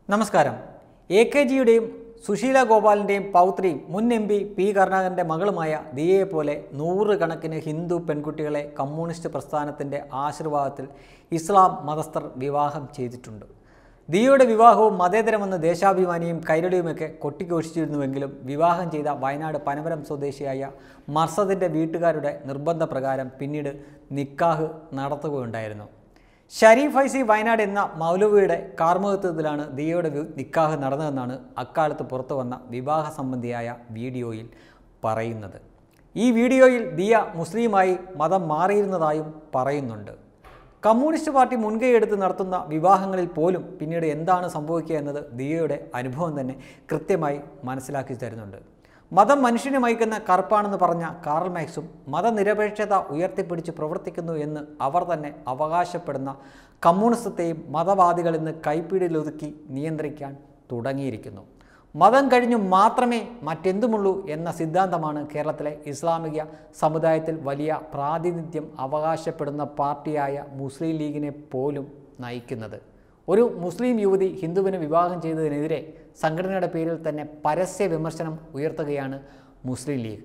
നമസ്കാരം A K ജിയുടെയും സുശീല ഗോപാലിൻ്റെയും പൗത്രിയും മുൻ എം പി പി കരുണാകരൻ്റെ മകളുമായ ദിയയെ പോലെ നൂറുകണക്കിന് ഹിന്ദു പെൺകുട്ടികളെ കമ്മ്യൂണിസ്റ്റ് പ്രസ്ഥാനത്തിൻ്റെ ആശീർവാദത്തിൽ ഇസ്ലാം മതസ്ഥർ വിവാഹം ചെയ്തിട്ടുണ്ട് ദിയയുടെ വിവാഹവും മതേതരമെന്ന് ദേശാഭിമാനിയും കൈരളിയുമൊക്കെ കൊട്ടിഘോഷിച്ചിരുന്നുവെങ്കിലും വിവാഹം ചെയ്ത വയനാട് പനമരം സ്വദേശിയായ മർസദിൻ്റെ വീട്ടുകാരുടെ നിർബന്ധപ്രകാരം പിന്നീട് നിക്കാഹ് നടത്തുകയുണ്ടായിരുന്നു ഷരീഫ് ഐസി വയനാട് എന്ന മൗലവിയുടെ കാർമ്മകത്വത്തിലാണ് ദിയയുടെ വി- നിക്കാഹ് നടന്നതെന്നാണ് അക്കാലത്ത് പുറത്തു വന്ന വിവാഹ സംബന്ധിയായ വീഡിയോയിൽ പറയുന്നത് ഈ വീഡിയോയിൽ ദിയ മുസ്ലിമായി മതം മാറിയിരുന്നതായും പറയുന്നുണ്ട് കമ്മ്യൂണിസ്റ്റ് പാർട്ടി മുൻകൈയെടുത്ത് നടത്തുന്ന വിവാഹങ്ങളിൽ പോലും പിന്നീട് എന്താണ് സംഭവിക്കുക എന്നത് ദിയയുടെ അനുഭവം തന്നെ കൃത്യമായി മനസ്സിലാക്കി തരുന്നുണ്ട് മതം മനുഷ്യനെ മയക്കുന്ന കറുപ്പാണെന്ന് പറഞ്ഞ കാർൽ മാക്സും മതനിരപേക്ഷത ഉയർത്തിപ്പിടിച്ച് പ്രവർത്തിക്കുന്നു എന്ന് അവർ തന്നെ അവകാശപ്പെടുന്ന കമ്മ്യൂണിസത്തെയും മതവാദികൾ ഇന്ന് കൈപ്പിടിയിലൊതുക്കി നിയന്ത്രിക്കാൻ തുടങ്ങിയിരിക്കുന്നു മതം കഴിഞ്ഞു മാത്രമേ മറ്റെന്തുമുള്ളൂ എന്ന സിദ്ധാന്തമാണ് കേരളത്തിലെ ഇസ്ലാമിക സമുദായത്തിൽ വലിയ പ്രാതിനിധ്യം അവകാശപ്പെടുന്ന പാർട്ടിയായ മുസ്ലിം ലീഗിനെ പോലും നയിക്കുന്നത് ഒരു മുസ്ലിം യുവതി ഹിന്ദുവിനെ വിവാഹം ചെയ്തതിനെതിരെ സംഘടനയുടെ പേരിൽ തന്നെ പരസ്യ വിമർശനം ഉയർത്തുകയാണ് മുസ്ലിം ലീഗ്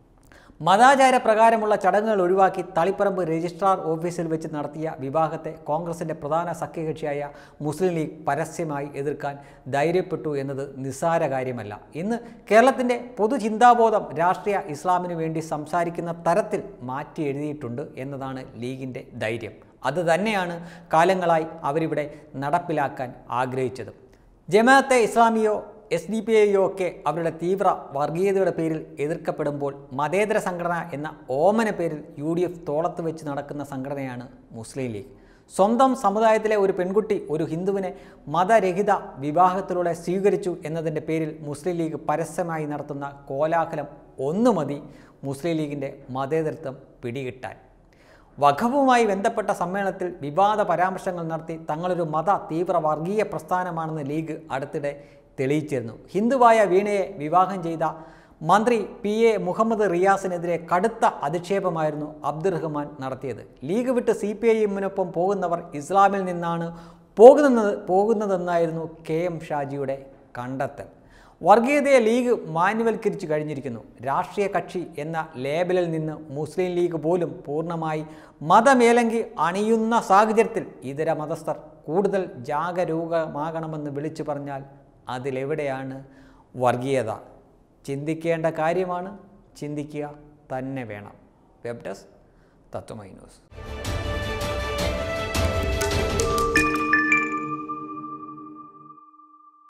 മതാചാര പ്രകാരമുള്ള ചടങ്ങുകൾ ഒഴിവാക്കി തളിപ്പറമ്പ് രജിസ്ട്രാർ ഓഫീസിൽ വെച്ച് നടത്തിയ വിവാഹത്തെ കോൺഗ്രസിൻ്റെ പ്രധാന സഖ്യകക്ഷിയായ മുസ്ലിം ലീഗ് പരസ്യമായി എതിർക്കാൻ ധൈര്യപ്പെട്ടു എന്നത് നിസ്സാര കാര്യമല്ല ഇന്ന് കേരളത്തിൻ്റെ പൊതുചിന്താബോധം രാഷ്ട്രീയ ഇസ്ലാമിനു വേണ്ടി സംസാരിക്കുന്ന തരത്തിൽ മാറ്റി എഴുതിയിട്ടുണ്ട് എന്നതാണ് ലീഗിൻ്റെ ധൈര്യം അത് തന്നെയാണ് കാലങ്ങളായി അവരിവിടെ നടപ്പിലാക്കാൻ ആഗ്രഹിച്ചത് ജമാഅത്തെ ഇസ്ലാമിയോ എസ് ഡി പി ഐയോ ഒക്കെ അവരുടെ തീവ്ര വർഗീയതയുടെ പേരിൽ എതിർക്കപ്പെടുമ്പോൾ മതേതര സംഘടന എന്ന ഓമന പേരിൽ യു ഡി എഫ് തോളത്ത് വെച്ച് നടക്കുന്ന സംഘടനയാണ് മുസ്ലിം ലീഗ് സ്വന്തം സമുദായത്തിലെ ഒരു പെൺകുട്ടി ഒരു ഹിന്ദുവിനെ മതരഹിത വിവാഹത്തിലൂടെ സ്വീകരിച്ചു എന്നതിൻ്റെ പേരിൽ മുസ്ലിം ലീഗ് പരസ്യമായി നടത്തുന്ന കോലാഹലം ഒന്നു മതി മുസ്ലിം ലീഗിൻ്റെ മതേതരത്വം പിടികിട്ടാൻ വഖഫുമായി ബന്ധപ്പെട്ട സമ്മേളനത്തിൽ വിവാദ പരാമർശങ്ങൾ നടത്തി തങ്ങളൊരു മത തീവ്ര വർഗീയ പ്രസ്ഥാനമാണെന്ന് ലീഗ് അടുത്തിടെ തെളിയിച്ചിരുന്നു ഹിന്ദുവായ വീണയെ വിവാഹം ചെയ്ത മന്ത്രി പി എ മുഹമ്മദ് റിയാസിനെതിരെ കടുത്ത അധിക്ഷേപമായിരുന്നു അബ്ദുറഹ്മാൻ നടത്തിയത് ലീഗ് വിട്ട് സി പി ഐ എമ്മിനൊപ്പം പോകുന്നവർ ഇസ്ലാമിൽ നിന്നാണ് പോകുന്നത് പോകുന്നതെന്നായിരുന്നു കെ എം ഷാജിയുടെ കണ്ടെത്തൽ വർഗീയതയെ ലീഗ് മാനുവൽക്കരിച്ചു കഴിഞ്ഞിരിക്കുന്നു രാഷ്ട്രീയ കക്ഷി എന്ന ലേബലിൽ നിന്ന് മുസ്ലിം ലീഗ് പോലും പൂർണ്ണമായി മതമേലങ്കി അണിയുന്ന സാഹചര്യത്തിൽ ഇതര മതസ്ഥർ കൂടുതൽ ജാഗരൂകമാകണമെന്ന് വിളിച്ചു പറഞ്ഞാൽ അതിലെവിടെയാണ് വർഗീയത ചിന്തിക്കേണ്ട കാര്യമാണ് ചിന്തിക്കുക തന്നെ വേണം വെബ് ഡെസ്ക് തത്വമൈ ന്യൂസ്